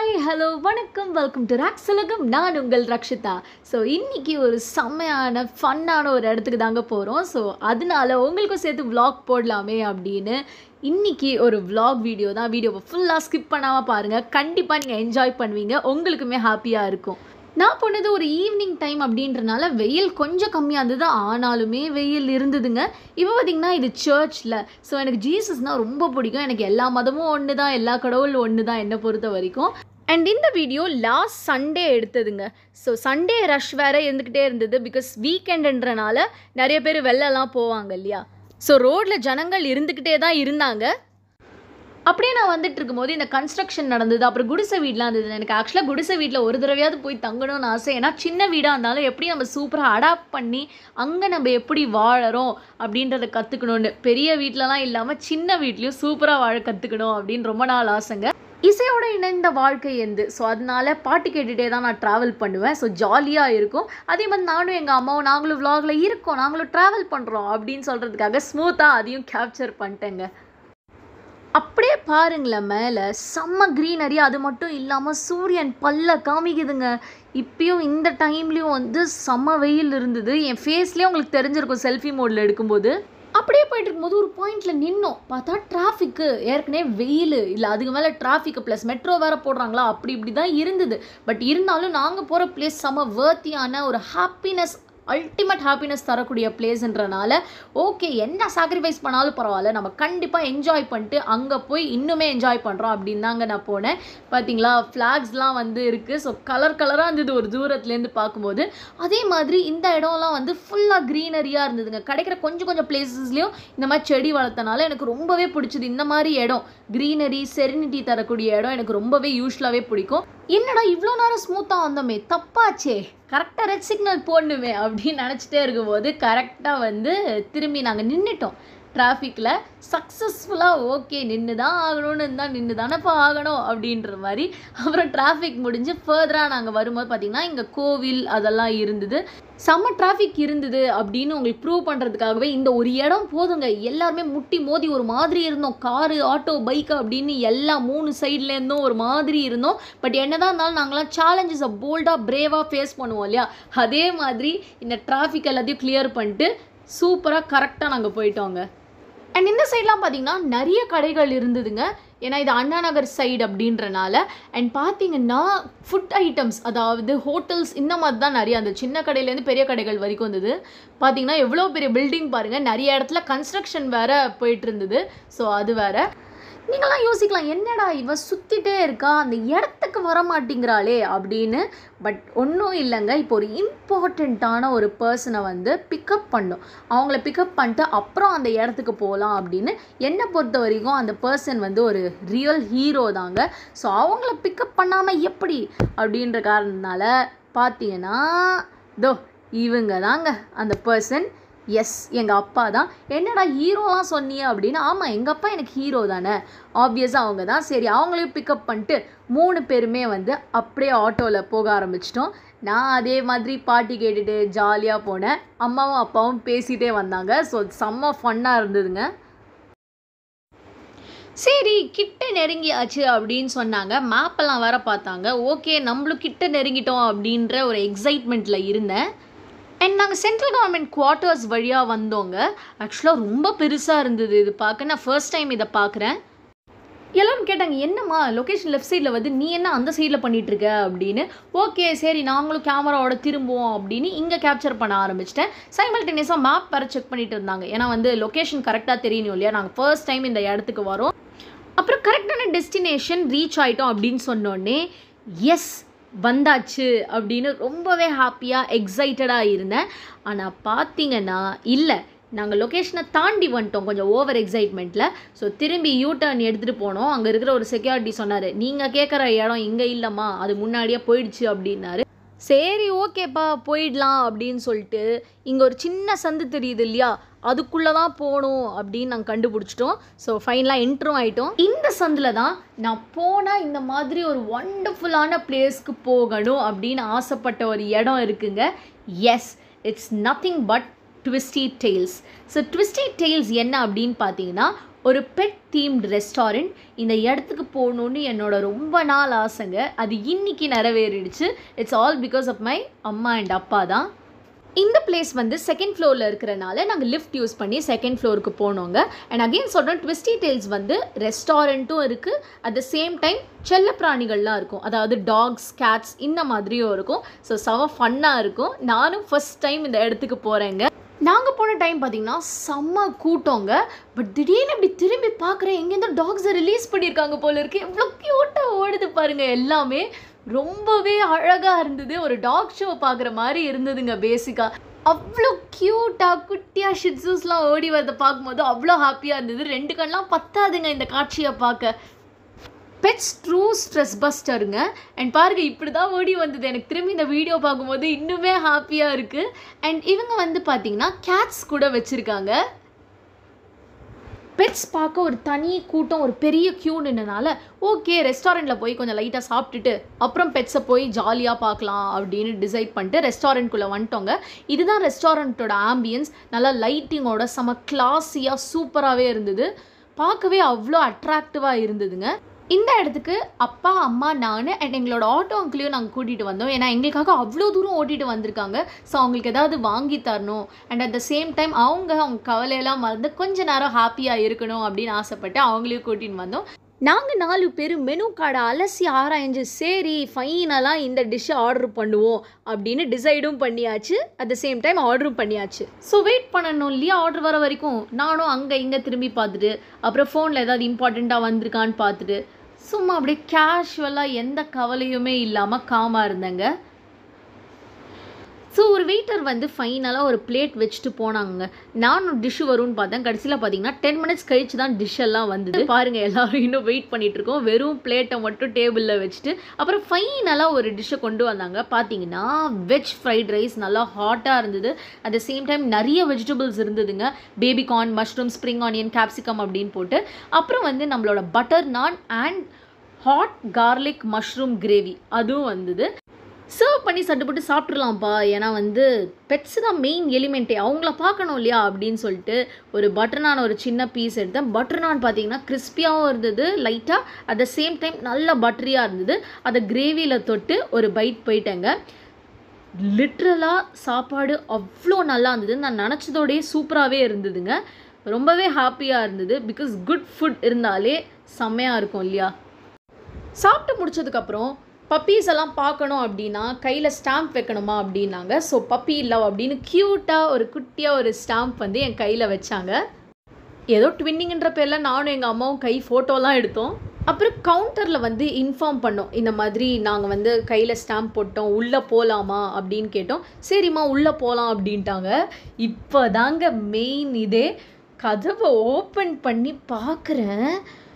hi hello வணக்கம் welcome to rocks உலகம் நான் உங்கள் ரக்ஷிதா ஸோ இன்னைக்கு ஒரு செம்மையான ஃபன்னான ஒரு இடத்துக்கு தாங்க போகிறோம் ஸோ அதனால உங்களுக்கும் சேர்த்து vlog போடலாமே அப்படின்னு இன்னைக்கு ஒரு vlog வீடியோ தான் வீடியோவை ஃபுல்லாக ஸ்கிப் பண்ணாமல் பாருங்கள் கண்டிப்பாக நீங்கள் என்ஜாய் பண்ணுவீங்க உங்களுக்குமே ஹாப்பியாக இருக்கும் நான் போனது ஒரு ஈவினிங் டைம் அப்படின்றனால வெயில் கொஞ்சம் கம்மியாக இருந்தது ஆனாலுமே வெயில் இருந்ததுங்க இப்போ பார்த்தீங்கன்னா இது சர்ச்சில் ஸோ எனக்கு ஜீசஸ்னால் ரொம்ப பிடிக்கும் எனக்கு எல்லா மதமும் ஒன்று தான் எல்லா கடவுளும் ஒன்று தான் என்னை பொறுத்த வரைக்கும் அண்ட் இந்த வீடியோ லாஸ்ட் சண்டே எடுத்ததுங்க ஸோ சண்டே ரஷ் வேறு இருந்துக்கிட்டே இருந்தது பிகாஸ் வீக்கெண்டுன்றனால நிறைய பேர் வெளிலலாம் போவாங்க இல்லையா ஸோ ரோட்டில் ஜனங்கள் இருந்துக்கிட்டே தான் இருந்தாங்க அப்படியே நான் வந்துட்டு இருக்கும்போது இந்த கன்ஸ்ட்ரக்ஷன் நடந்தது அப்புறம் குடிசை வீடெலாம் இருந்தது எனக்கு ஆக்சுவலாக குடிசை வீட்டில் ஒரு தடவையாவது போய் தங்கணும்னு ஆசை ஏன்னா சின்ன வீடாக இருந்தாலும் எப்படி நம்ம சூப்பராக அடாப்ட் பண்ணி அங்கே நம்ம எப்படி வாழறோம் அப்படின்றத கற்றுக்கணும்னு பெரிய வீட்டிலலாம் இல்லாமல் சின்ன வீட்லேயும் சூப்பராக வாழ கற்றுக்கணும் அப்படின்னு ரொம்ப நாள் ஆசைங்க இசையோட இணைந்த வாழ்க்கை எந்து ஸோ அதனால பாட்டு கேட்டுகிட்டே தான் நான் ட்ராவல் பண்ணுவேன் ஸோ ஜாலியாக இருக்கும் அதே மாதிரி நானும் எங்கள் அம்மாவும் நாங்களும் vlogல இருக்கோம் நாங்களும் ட்ராவல் பண்ணுறோம் அப்படின்னு சொல்கிறதுக்காக ஸ்மூத்தாக அதையும் கேப்சர் பண்ணிட்டேங்க அப்படியே பாருங்களேன் மேலே செம்ம க்ரீனரி அது மட்டும் இல்லாமல் சூரியன் பல்ல காமிக்குதுங்க இப்பயும் இந்த டைம்லேயும் வந்து செம்ம வெயில் இருந்தது என் ஃபேஸ்லேயே உங்களுக்கு தெரிஞ்சிருக்கும் செல்ஃபி மோடில் எடுக்கும்போது அப்படியே போயிட்டு இருக்கும்போது ஒரு பாயிண்ட்ல நின்னோம் பார்த்தா டிராஃபிக்கு ஏற்கனவே வெயில் இல்லை அதுக்கு மேலே டிராஃபிக்கு ப்ளஸ் மெட்ரோ வேற போடுறாங்களா அப்படி இப்படி தான் இருந்தது பட் இருந்தாலும் நாங்கள் போகிற பிளேஸ் செம்ம வேர்த்தியான ஒரு ஹாப்பினஸ் அல்டிமேட் ஹாப்பினஸ் தரக்கூடிய பிளேஸ்ன்றனால ஓகே என்ன சாக்ரிஃபைஸ் பண்ணாலும் பரவாயில்ல நம்ம கண்டிப்பாக என்ஜாய் பண்ணிட்டு அங்கே போய் இன்னுமே என்ஜாய் பண்ணுறோம் அப்படின்னு தாங்க நான் போனேன் பார்த்தீங்களா ஃப்ளாக்ஸ்லாம் வந்து இருக்குது ஸோ கலர் கலராக இருந்தது ஒரு தூரத்துலேருந்து பார்க்கும்போது அதே மாதிரி இந்த இடம்லாம் வந்து ஃபுல்லாக க்ரீனரியாக இருந்ததுங்க கிடைக்கிற கொஞ்சம் கொஞ்சம் பிளேசஸ்லேயும் இந்த மாதிரி செடி வளர்த்தனால எனக்கு ரொம்பவே பிடிச்சது இந்த மாதிரி இடம் க்ரீனரி செரினிட்டி தரக்கூடிய இடம் எனக்கு ரொம்பவே யூஸ்வலாகவே பிடிக்கும் என்னடா இவ்வளோ நேரம் ஸ்மூத்தாக வந்தோமே தப்பாச்சே கரெக்டாக ரெட் சிக்னல் போடணுமே அப்படின்னு நினச்சிட்டே இருக்கும்போது கரெக்டாக வந்து திரும்பி நாங்கள் நின்றுட்டோம் டிராஃபிக்கில் சக்ஸஸ்ஃபுல்லாக ஓகே நின்று தான் ஆகணும்னு இருந்தால் நின்று தானேப்பா ஆகணும் அப்படின்ற மாதிரி அப்புறம் டிராஃபிக் முடிஞ்சு ஃபர்தராக நாங்கள் வரும்போது பார்த்திங்கன்னா இங்கே கோவில் அதெல்லாம் இருந்தது செம்ம டிராஃபிக் இருந்தது அப்படின்னு உங்களுக்கு ப்ரூவ் பண்ணுறதுக்காகவே இந்த ஒரு இடம் போதுங்க எல்லாருமே முட்டி மோதி ஒரு மாதிரி இருந்தோம் காரு ஆட்டோ பைக்கு அப்படின்னு எல்லா மூணு சைட்லேருந்தும் ஒரு மாதிரி இருந்தோம் பட் என்னதான் இருந்தாலும் நாங்களாம் சேலஞ்சஸை போல்டாக பிரேவாக ஃபேஸ் பண்ணுவோம் இல்லையா அதே மாதிரி இந்த டிராஃபிக் எல்லாத்தையும் கிளியர் பண்ணிட்டு சூப்பராக கரெக்டாக நாங்கள் போயிட்டோங்க அண்ட் இந்த சைட்லாம் பார்த்தீங்கன்னா நிறைய கடைகள் இருந்ததுங்க ஏன்னா இது அண்ணா நகர் சைடு அப்படின்றனால அண்ட் பார்த்தீங்கன்னா ஃபுட் ஐட்டம்ஸ் அதாவது ஹோட்டல்ஸ் இந்த மாதிரி தான் நிறைய அந்த சின்ன கடையிலேருந்து பெரிய கடைகள் வரைக்கும் இருந்தது பார்த்தீங்கன்னா எவ்வளோ பெரிய பில்டிங் பாருங்கள் நிறைய இடத்துல கன்ஸ்ட்ரக்ஷன் வேற போயிட்டு இருந்தது ஸோ அது வேற நீங்களாம் யோசிக்கலாம் என்னடா இவ சுற்றிட்டே இருக்கா அந்த இடத்துக்கு வர மாட்டேங்கிறாளே அப்படின்னு பட் ஒன்றும் இல்லைங்க இப்போ ஒரு இம்பார்ட்டண்ட்டான ஒரு பர்சனை வந்து பிக்கப் பண்ணும் அவங்கள பிக்கப் பண்ணிட்டு அப்புறம் அந்த இடத்துக்கு போகலாம் அப்படின்னு என்னை பொறுத்த வரைக்கும் அந்த பர்சன் வந்து ஒரு ரியல் ஹீரோ தாங்க ஸோ அவங்கள பிக்கப் பண்ணாமல் எப்படி அப்படின்ற காரணத்தினால பார்த்தீங்கன்னா தோ இவங்க தாங்க அந்த பர்சன் எஸ் எங்கள் அப்பா தான் என்னடா ஹீரோலாம் சொன்னியே அப்படின்னு ஆமாம் எங்கள் அப்பா எனக்கு ஹீரோ தானே ஆப்வியஸாக அவங்க தான் சரி அவங்களையும் பிக்கப் பண்ணிட்டு மூணு பேருமே வந்து அப்படியே ஆட்டோவில் போக ஆரம்பிச்சிட்டோம் நான் அதே மாதிரி பாட்டி கேட்டுட்டு ஜாலியாக போனேன் அம்மாவும் அப்பாவும் பேசிகிட்டே வந்தாங்க ஸோ செம்ம ஃபன்னாக இருந்ததுங்க சரி கிட்ட நெருங்கியாச்சு அப்படின்னு சொன்னாங்க மேப்பெல்லாம் வேற பார்த்தாங்க ஓகே நம்மளும் கிட்ட நெருங்கிட்டோம் அப்படின்ற ஒரு எக்ஸைட்மெண்ட்டில் இருந்தேன் அண்ட் நாங்கள் சென்ட்ரல் கவர்மெண்ட் குவார்ட்டர்ஸ் வழியாக வந்தோங்க ஆக்சுவலாக ரொம்ப பெருசாக இருந்தது இது பார்க்க நான் ஃபர்ஸ்ட் டைம் இதை பார்க்குறேன் எல்லாரும் கேட்டாங்க என்னம்மா லொக்கேஷன் லெஃப்ட் சைடில் வந்து நீ என்ன அந்த சைடில் பண்ணிட்டு இருக்க அப்படின்னு ஓகே சரி நாங்களும் கேமராவோட திரும்புவோம் அப்படின்னு இங்கே கேப்சர் பண்ண ஆரம்பிச்சிட்டேன் சைமல்டேனியஸாக மேப் வேறு செக் பண்ணிட்டு இருந்தாங்க ஏன்னா வந்து லொக்கேஷன் கரெக்டாக தெரியணும் இல்லையா நாங்கள் ஃபர்ஸ்ட் டைம் இந்த இடத்துக்கு வரோம் அப்புறம் கரெக்டான டெஸ்டினேஷன் ரீச் ஆகிட்டோம் அப்படின்னு சொன்னோடனே எஸ் வந்தாச்சு அப்படின்னு ரொம்பவே ஹாப்பியாக எக்ஸைட்டடாக இருந்தேன் ஆனால் பார்த்தீங்கன்னா இல்லை நாங்கள் லொக்கேஷனை தாண்டி வந்துட்டோம் கொஞ்சம் ஓவர் எக்ஸைட்மெண்ட்டில் ஸோ திரும்பி யூ டர்ன் எடுத்துகிட்டு போனோம் அங்கே இருக்கிற ஒரு செக்யூரிட்டி சொன்னார் நீங்கள் கேட்குற இடம் இங்கே இல்லைம்மா அது முன்னாடியே போயிடுச்சு அப்படின்னாரு சரி ஓகேப்பா போயிடலாம் அப்படின்னு சொல்லிட்டு இங்கே ஒரு சின்ன சந்து தெரியுது இல்லையா அதுக்குள்ளே தான் போகணும் அப்படின்னு நாங்கள் கண்டுபிடிச்சிட்டோம் ஸோ ஃபைனலாக என்ட்ரும் ஆகிட்டோம் இந்த சந்தில் தான் நான் போனால் இந்த மாதிரி ஒரு ஒண்டர்ஃபுல்லான பிளேஸ்க்கு போகணும் அப்படின்னு ஆசைப்பட்ட ஒரு இடம் இருக்குங்க yes it's nothing but Twisty Tails so Twisty Tails என்ன அப்படின்னு பார்த்தீங்கன்னா ஒரு பெட் தீம்டு ரெஸ்டாரண்ட் இந்த இடத்துக்கு போகணுன்னு என்னோட ரொம்ப நாள் ஆசைங்க அது இன்னைக்கு நிறைவேறிடுச்சு it's all because of my அம்மா அண்ட் அப்பா தான் இந்த பிளேஸ் வந்து செகண்ட் ஃப்ளோரில் இருக்கிறனால நாங்கள் லிஃப்ட் யூஸ் பண்ணி செகண்ட் ஃப்ளோருக்கு போனோங்க அண்ட் அகெயின் சொல்கிறோம் ட்விஸ்டி டெயில்ஸ் வந்து ரெஸ்டாரண்ட்டும் இருக்குது அட் த சேம் டைம் செல்ல பிராணிகள்லாம் இருக்கும் அதாவது டாக்ஸ் கேட்ஸ் இந்த மாதிரியும் இருக்கும் ஸோ செம ஃபன்னாக இருக்கும் நானும் ஃபர்ஸ்ட் டைம் இந்த இடத்துக்கு போகிறேங்க நாங்கள் போன டைம் பார்த்தீங்கன்னா செம்ம கூட்டங்க பட் திடீர்னு இப்படி திரும்பி பார்க்குறேன் எங்கேருந்து டாக்ஸை ரிலீஸ் பண்ணியிருக்காங்க போல இருக்கு எவ்வளோ க்யூட்டாக ஓடுது பாருங்க எல்லாமே ரொம்பவே அழகாக இருந்தது ஒரு டாக் ஷோ பார்க்குற மாதிரி இருந்ததுங்க பேசிக்காக அவ்வளோ க்யூட்டாக குட்டியாக ஷிட்ஸூஸ்லாம் ஓடி வரதை பார்க்கும்போது அவ்வளோ ஹாப்பியாக இருந்தது ரெண்டு கண்ணெலாம் பத்தாதுங்க இந்த காட்சியை பார்க்க பெட்ஸ் ட்ரூ ஸ்ட்ரெஸ் பஸ்டருங்க அண்ட் பாருங்க இப்படி தான் ஓடி வந்தது எனக்கு திரும்பி இந்த வீடியோ பார்க்கும்போது இன்னுமே ஹாப்பியாக இருக்குது அண்ட் இவங்க வந்து பார்த்தீங்கன்னா கேட்ஸ் கூட வச்சுருக்காங்க பெட்ஸ் பார்க்க ஒரு தனி கூட்டம் ஒரு பெரிய க்யூ நின்றனால ஓகே ரெஸ்டாரண்ட்டில் போய் கொஞ்சம் லைட்டாக சாப்பிட்டுட்டு அப்புறம் பெட்ஸை போய் ஜாலியாக பார்க்கலாம் அப்படின்னு டிசைட் பண்ணிட்டு ரெஸ்டாரண்ட்குள்ளே வந்துட்டோங்க இதுதான் ரெஸ்டாரண்ட்டோட ஆம்பியன்ஸ் நல்லா லைட்டிங்கோட செம கிளாஸியாக சூப்பராகவே இருந்தது பார்க்கவே அவ்வளோ அட்ராக்டிவாக இருந்ததுங்க இந்த இடத்துக்கு அப்பா அம்மா நான் அண்ட் எங்களோட ஆட்டோ அங்கிளையும் நாங்கள் கூட்டிகிட்டு வந்தோம் ஏன்னா எங்களுக்காக அவ்வளோ தூரம் ஓட்டிகிட்டு வந்திருக்காங்க ஸோ அவங்களுக்கு ஏதாவது வாங்கி தரணும் and at the same time அவங்க அவங்க கவலையெல்லாம் மறந்து கொஞ்ச நேரம் ஹாப்பியாக இருக்கணும் அப்படின்னு ஆசைப்பட்டு அவங்களையும் கூட்டின்னு வந்தோம் நாங்கள் நாலு பேர் மெனு கார்டை அலசி ஆராய்ஞ்சு சரி ஃபைனலாக இந்த டிஷ்ஷை ஆர்டர் பண்ணுவோம் அப்படின்னு டிசைடும் பண்ணியாச்சு அட் த சேம் டைம் ஆர்டரும் பண்ணியாச்சு ஸோ வெயிட் பண்ணணும் இல்லையா ஆர்டர் வர வரைக்கும் நானும் அங்கே இங்கே திரும்பி பார்த்துட்டு அப்புறம் ஃபோனில் ஏதாவது இம்பார்ட்டண்ட்டாக வந்திருக்கான்னு பார்த்துட்டு சும்மா அப்படியே கேஷுவலாக எந்த கவலையுமே இல்லாமல் காமாக இருந்தேங்க ஸோ ஒரு வெயிட்டர் வந்து ஃபைனலாக ஒரு பிளேட் வச்சுட்டு போனாங்க நானும் டிஷ்ஷு வரும்னு பார்த்தேன் கடைசியில் பார்த்தீங்கன்னா டென் மினிட்ஸ் கழிச்சு தான் டிஷ் எல்லாம் வந்தது பாருங்கள் எல்லாரும் இன்னும் வெயிட் பண்ணிட்டு இருக்கோம் வெறும் பிளேட்டை மட்டும் டேபிளில் வச்சுட்டு அப்புறம் ஃபைனலாக ஒரு டிஷ்ஷை கொண்டு வந்தாங்க பார்த்தீங்கன்னா வெஜ் ஃப்ரைட் ரைஸ் நல்லா ஹாட்டாக இருந்தது அட் த சேம் டைம் நிறைய வெஜிடபிள்ஸ் இருந்ததுங்க baby corn mushroom spring onion capsicum அப்படின்னு போட்டு அப்புறம் வந்து நம்மளோட butter naan and hot garlic mushroom gravy அதுவும் வந்தது சர்வ் பண்ணி சட்டுப்பட்டு சாப்பிட்றலாம்ப்பா ஏன்னா வந்து பெட்ஸ் தான் மெயின் எலிமெண்ட்டே அவங்கள பார்க்கணும் இல்லையா அப்படின்னு சொல்லிட்டு ஒரு பட்டர் நான் ஒரு சின்ன பீஸ் எடுத்தேன் பட்டர் நான் பார்த்தீங்கன்னா கிறிஸ்பியாகவும் இருந்தது லைட்டாக அட் த சேம் டைம் நல்ல பட்டரியாக இருந்தது அதை கிரேவியில் தொட்டு ஒரு பைட் போயிட்டேங்க லிட்ரலாக சாப்பாடு அவ்வளோ நல்லா இருந்தது நான் நினச்சதோடயே சூப்பராகவே இருந்ததுங்க ரொம்பவே ஹாப்பியாக இருந்தது பிகாஸ் குட் ஃபுட் இருந்தாலே செம்மையாக இருக்கும் இல்லையா சாப்பிட்டு முடிச்சதுக்கப்புறம் பப்பீஸ் எல்லாம் பார்க்கணும் அப்படின்னா கையில் ஸ்டாம்ப் வைக்கணுமா அப்படின்னாங்க ஸோ பப்பி லவ் அப்படின்னு க்யூட்டாக ஒரு குட்டியாக ஒரு ஸ்டாம்ப் வந்து என் கையில் வச்சாங்க ஏதோ ட்வின்னிங்கன்ற பேரில் நானும் எங்கள் அம்மாவும் கை ஃபோட்டோலாம் எடுத்தோம் அப்புறம் கவுண்டரில் வந்து இன்ஃபார்ம் பண்ணோம் இந்த மாதிரி நாங்கள் வந்து கையில் ஸ்டாம்ப் போட்டோம் உள்ளே போகலாமா அப்படின்னு கேட்டோம் சரிம்மா உள்ளே போகலாம் அப்படின்ட்டாங்க இப்போ தாங்க மெயின் இதே கதவை ஓப்பன் பண்ணி பார்க்குறேன்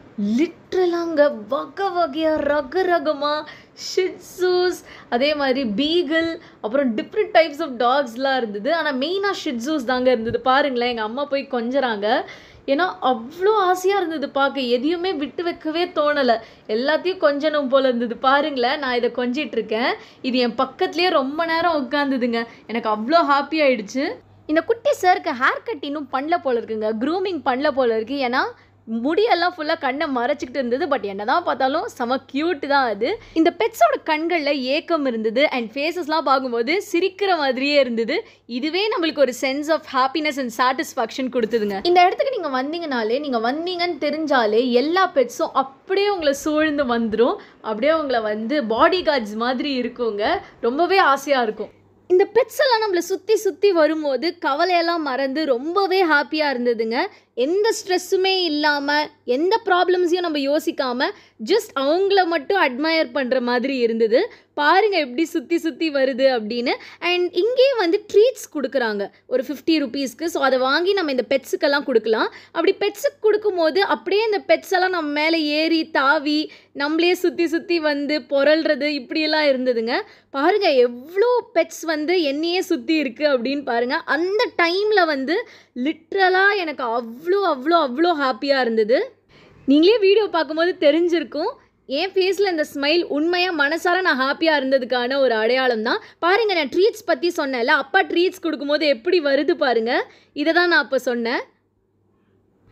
லிட்ரலாங்க வகை வகையாக ரக ரகமாக ஷிட்ஸூஸ் அதே மாதிரி பீகிள் அப்புறம் டிஃப்ரெண்ட் டைப்ஸ் ஆஃப் டாக்ஸ்லாம் இருந்தது ஆனால் மெயினாக ஷிட்ஸூஸ் தாங்க இருந்தது பாருங்களேன் எங்கள் அம்மா போய் கொஞ்சறாங்க ஏன்னா அவ்வளோ ஆசையாக இருந்தது பார்க்க எதையுமே விட்டு வைக்கவே தோணலை எல்லாத்தையும் கொஞ்சணும் போல இருந்தது பாருங்களேன் நான் இதை கொஞ்சிட்டு இருக்கேன் இது என் பக்கத்துலேயே ரொம்ப நேரம் உட்காந்துதுங்க எனக்கு அவ்வளோ ஹாப்பி ஆயிடுச்சு இந்த குட்டி சாருக்கு ஹேர் கட் இன்னும் பண்ணல போல இருக்குங்க க்ரூமிங் பண்ணல போல இருக்கு ஏன்னா முடியெல்லாம் ஃபுல்லாக கண்ணை மறைச்சிக்கிட்டு இருந்தது பட் என்ன தான் பார்த்தாலும் செம க்யூட் தான் அது இந்த பெட்ஸோட கண்களில் ஏக்கம் இருந்தது அண்ட் ஃபேஸஸ்லாம் பார்க்கும்போது சிரிக்கிற மாதிரியே இருந்தது இதுவே நம்மளுக்கு ஒரு sense of happiness and satisfaction கொடுத்ததுங்க இந்த இடத்துக்கு நீங்கள் வந்தீங்கனாலே நீங்கள் வந்தீங்கன்னு தெரிஞ்சாலே எல்லா பெட்ஸும் அப்படியே உங்களை சூழ்ந்து வந்துடும் அப்படியே உங்களை வந்து பாடி கார்ட்ஸ் மாதிரி இருக்குங்க ரொம்பவே ஆசையாக இருக்கும் இந்த பெட்ஸ் எல்லாம் நம்மளை சுற்றி சுற்றி வரும்போது கவலையெல்லாம் மறந்து ரொம்பவே ஹாப்பியாக இருந்ததுங்க எந்த ஸ்ட்ரெஸ்ஸுமே இல்லாமல் எந்த ப்ராப்ளம்ஸையும் நம்ம யோசிக்காமல் ஜஸ்ட் அவங்கள மட்டும் அட்மயர் பண்ணுற மாதிரி இருந்தது பாருங்க எப்படி சுற்றி சுற்றி வருது அப்படின்னு அண்ட் இங்கேயும் வந்து ட்ரீட்ஸ் கொடுக்குறாங்க ஒரு ஃபிஃப்டி ருபீஸ்க்கு ஸோ அதை வாங்கி நம்ம இந்த பெட்ஸுக்கெல்லாம் கொடுக்கலாம் அப்படி பெட்ஸுக்கு கொடுக்கும்போது அப்படியே இந்த பெட்ஸ் எல்லாம் நம்ம மேலே ஏறி தாவி நம்மளே சுற்றி சுற்றி வந்து புரள்றது இப்படியெல்லாம் இருந்ததுங்க பாருங்க எவ்வளோ பெட்ஸ் வந்து என்னையே சுற்றி இருக்குது அப்படின்னு பாருங்க அந்த டைமில் வந்து லிட்ரலாக எனக்கு அவ்வளோ அவ்வளோ அவ்வளோ ஹாப்பியாக இருந்தது நீங்களே வீடியோ பார்க்கும்போது தெரிஞ்சிருக்கும் என் ஃபேஸில் இந்த ஸ்மைல் உண்மையாக மனசார நான் ஹாப்பியாக இருந்ததுக்கான ஒரு அடையாளம் தான் பாருங்கள் நான் ட்ரீட்ஸ் பற்றி சொன்னேன்ல அப்பா ட்ரீட்ஸ் கொடுக்கும்போது எப்படி வருது பாருங்கள் இதை தான் நான் அப்போ சொன்னேன்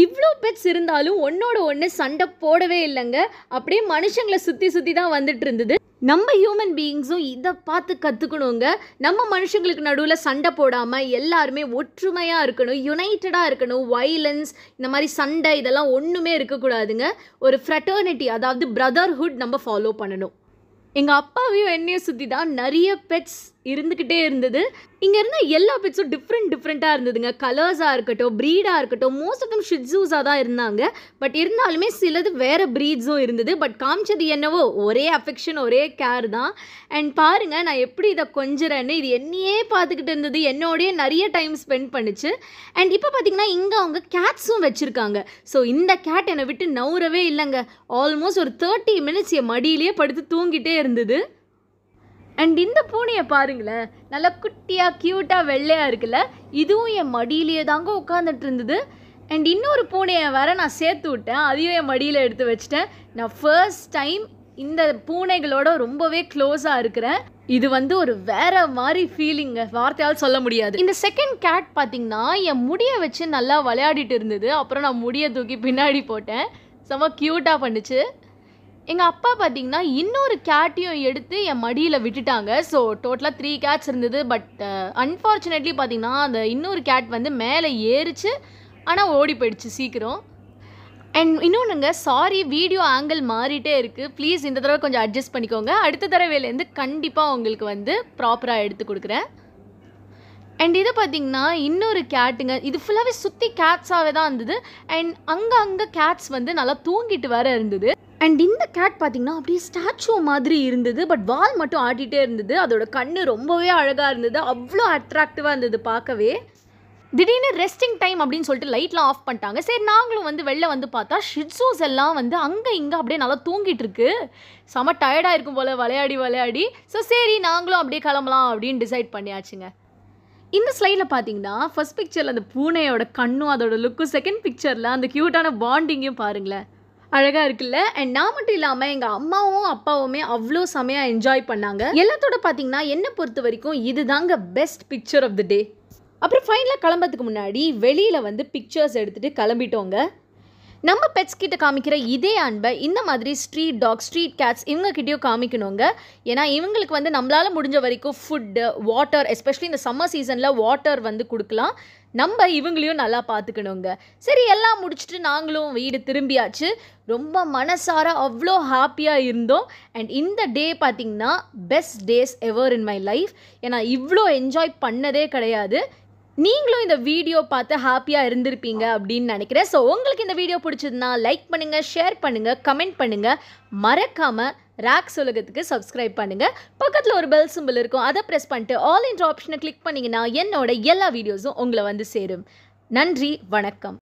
இவ்வளோ பெட்ஸ் இருந்தாலும் ஒன்னோட ஒன்று சண்டை போடவே இல்லைங்க அப்படியே மனுஷங்களை சுற்றி சுற்றி தான் வந்துட்டு இருந்தது நம்ம ஹியூமன் பீயிங்ஸும் இதை பார்த்து கற்றுக்கணுங்க நம்ம மனுஷங்களுக்கு நடுவில் சண்டை போடாமல் எல்லாருமே ஒற்றுமையாக இருக்கணும் யுனைட்டடாக இருக்கணும் வைலன்ஸ் இந்த மாதிரி சண்டை இதெல்லாம் ஒன்றுமே இருக்கக்கூடாதுங்க ஒரு ஃப்ரெட்டர்னிட்டி அதாவது பிரதர்ஹுட் நம்ம ஃபாலோ பண்ணணும் எங்கள் அப்பாவையும் என்னையும் சுற்றி தான் நிறைய பெட்ஸ் இருந்துக்கிட்டே இருந்தது இங்கே இருந்த எல்லா பெட்ஸும் டிஃப்ரெண்ட் டிஃப்ரெண்ட்டாக இருந்ததுங்க கலர்ஸாக இருக்கட்டும் ப்ரீடாக இருக்கட்டும் மோஸ்ட் ஆஃப் தம் ஷிட்ஸூஸாக தான் இருந்தாங்க பட் இருந்தாலுமே சிலது வேறு ப்ரீட்ஸும் இருந்தது பட் காமிச்சது என்னவோ ஒரே அஃபெக்ஷன் ஒரே கேர் தான் அண்ட் பாருங்கள் நான் எப்படி இதை கொஞ்சறேன்னு இது என்னையே பார்த்துக்கிட்டு இருந்தது என்னோடய நிறைய டைம் ஸ்பெண்ட் பண்ணுச்சு அண்ட் இப்போ பார்த்தீங்கன்னா இங்கே அவங்க கேட்ஸும் வச்சுருக்காங்க ஸோ இந்த கேட் என்னை விட்டு நவுறவே இல்லைங்க ஆல்மோஸ்ட் ஒரு தேர்ட்டி மினிட்ஸ் என் மடியிலேயே படுத்து தூங்கிட்டே இருந்தது அண்ட் இந்த பூனையை பாருங்களேன் நல்லா குட்டியாக க்யூட்டாக வெள்ளையாக இருக்குல்ல இதுவும் என் மடியிலேயே தாங்க உட்காந்துட்டு இருந்தது அண்ட் இன்னொரு பூனையை வேற நான் சேர்த்து விட்டேன் அதையும் என் மடியில் எடுத்து வச்சிட்டேன் நான் ஃபர்ஸ்ட் டைம் இந்த பூனைகளோட ரொம்பவே க்ளோஸாக இருக்கிறேன் இது வந்து ஒரு வேற மாதிரி ஃபீலிங்க வார்த்தையால் சொல்ல முடியாது இந்த செகண்ட் கேட் பார்த்தீங்கன்னா என் முடியை வச்சு நல்லா விளையாடிட்டு இருந்தது அப்புறம் நான் முடியை தூக்கி பின்னாடி போட்டேன் செம்ம க்யூட்டாக பண்ணுச்சு எங்கள் அப்பா பார்த்தீங்கன்னா இன்னொரு கேட்டையும் எடுத்து என் மடியில் விட்டுட்டாங்க ஸோ டோட்டலாக த்ரீ கேட்ஸ் இருந்தது பட் அன்ஃபார்ச்சுனேட்லி பார்த்தீங்கன்னா அந்த இன்னொரு கேட் வந்து மேலே ஏறிச்சு ஆனால் ஓடி போயிடுச்சு சீக்கிரம் அண்ட் இன்னொன்றுங்க சாரி வீடியோ ஆங்கிள் மாறிட்டே இருக்குது ப்ளீஸ் இந்த தடவை கொஞ்சம் அட்ஜஸ்ட் பண்ணிக்கோங்க அடுத்த தடவையிலேருந்து கண்டிப்பாக உங்களுக்கு வந்து ப்ராப்பராக எடுத்து கொடுக்குறேன் அண்ட் இது பார்த்தீங்கன்னா இன்னொரு கேட்டுங்க இது ஃபுல்லாகவே சுற்றி கேட்ஸாகவே தான் இருந்தது அண்ட் அங்கே அங்கே கேட்ஸ் வந்து நல்லா தூங்கிட்டு வேற இருந்தது அண்ட் இந்த கேட் பார்த்தீங்கன்னா அப்படியே ஸ்டாச்சு மாதிரி இருந்தது பட் வால் மட்டும் ஆட்டிகிட்டே இருந்தது அதோட கண்ணு ரொம்பவே அழகாக இருந்தது அவ்வளோ அட்ராக்டிவாக இருந்தது பார்க்கவே திடீர்னு ரெஸ்டிங் டைம் அப்படின்னு சொல்லிட்டு லைட்லாம் ஆஃப் பண்ணிட்டாங்க சரி நாங்களும் வந்து வெளில வந்து பார்த்தா ஷிட்ஸூஸ் எல்லாம் வந்து அங்கே இங்கே அப்படியே நல்லா தூங்கிட்டு இருக்கு செம டயர்டாக இருக்கும் போல் விளையாடி விளையாடி ஸோ சரி நாங்களும் அப்படியே கிளம்பலாம் அப்படின்னு டிசைட் பண்ணியாச்சுங்க இந்த ஸ்லைடில் பார்த்தீங்கன்னா ஃபர்ஸ்ட் பிக்சரில் அந்த பூனையோட கண்ணும் அதோட லுக்கும் செகண்ட் பிக்சரில் அந்த க்யூட்டான பாண்டிங்கையும் பாருங்களேன் அழகாக இருக்குல்ல அண்ட் நான் மட்டும் இல்லாமல் எங்கள் அம்மாவும் அப்பாவுமே அவ்வளோ செமையாக என்ஜாய் பண்ணாங்க எல்லாத்தோட பார்த்தீங்கன்னா என்னை பொறுத்த வரைக்கும் இதுதாங்க best picture of the day அப்புறம் ஃபைனலாக கிளம்புறதுக்கு முன்னாடி வெளியில் வந்து பிக்சர்ஸ் எடுத்துகிட்டு கிளம்பிட்டோங்க நம்ம பெட்ஸ் கிட்ட காமிக்கிற இதே அன்பை இந்த மாதிரி ஸ்ட்ரீட் டாக் ஸ்ட்ரீட் கேட்ஸ் இவங்ககிட்டயும் காமிக்கணுங்க ஏன்னா இவங்களுக்கு வந்து நம்மளால் முடிஞ்ச வரைக்கும் ஃபுட்டு வாட்டர் எஸ்பெஷலி இந்த சம்மர் சீசனில் வாட்டர் வந்து கொடுக்கலாம் நம்ம இவங்களையும் நல்லா பார்த்துக்கணுங்க சரி எல்லாம் முடிச்சுட்டு நாங்களும் வீடு திரும்பியாச்சு ரொம்ப மனசார அவ்வளோ ஹாப்பியாக இருந்தோம் அண்ட் இந்த டே பார்த்திங்கன்னா best days ever in my life ஏன்னா இவ்வளோ என்ஜாய் பண்ணதே கிடையாது நீங்களும் இந்த வீடியோ பார்த்து ஹாப்பியாக இருந்திருப்பீங்க அப்படின்னு நினைக்கிறேன் ஸோ உங்களுக்கு இந்த வீடியோ பிடிச்சதுன்னா லைக் பண்ணுங்கள் ஷேர் பண்ணுங்கள் கமெண்ட் பண்ணுங்கள் மறக்காமல் ரேக்ஸ் உலகத்துக்கு சப்ஸ்கிரைப் பண்ணுங்கள் பக்கத்தில் ஒரு பெல் சிம்பிள் இருக்கும் அதை ப்ரெஸ் பண்ணிட்டு ஆல் இன்ட்ரு ஆப்ஷனை கிளிக் பண்ணிங்கன்னா என்னோட எல்லா வீடியோஸும் உங்களை வந்து சேரும் நன்றி வணக்கம்